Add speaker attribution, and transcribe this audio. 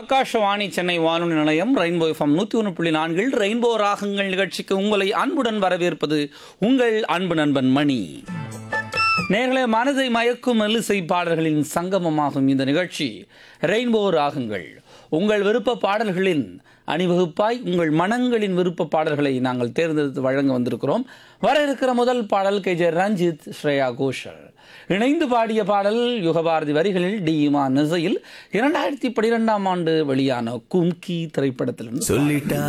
Speaker 1: ஆகாஷவாணி சென்னை வானொலி நிலையம் rainbow FM நூற்றி ஒன்று புள்ளி நான்கில் ரெயின்போ ராகங்கள் நிகழ்ச்சிக்கு உங்களை அன்புடன் வரவேற்பது உங்கள் அன்பு நண்பன் மணி நேர்களே மனதை மயக்கும் மெல்லிசை பாடல்களின் சங்கமமாகும் இந்த நிகழ்ச்சி ரெயின்போ ராகங்கள் உங்கள் விருப்ப பாடல்களின் அணிவகுப்பாய் உங்கள் மனங்களின் விருப்ப பாடல்களை நாங்கள் தேர்ந்தெடுத்து வழங்க வந்திருக்கிறோம் வர இருக்கிற முதல் பாடல் கே ஜே ரஞ்சித் ஸ்ரேயா கோஷல் இணைந்து பாடிய பாடல் யுகபாரதி வரிகளில் டி இமான் இசையில் இரண்டாயிரத்தி பனிரெண்டாம் ஆண்டு வெளியான கும்கி திரைப்படத்திலிருந்து
Speaker 2: சொல்லிட்டா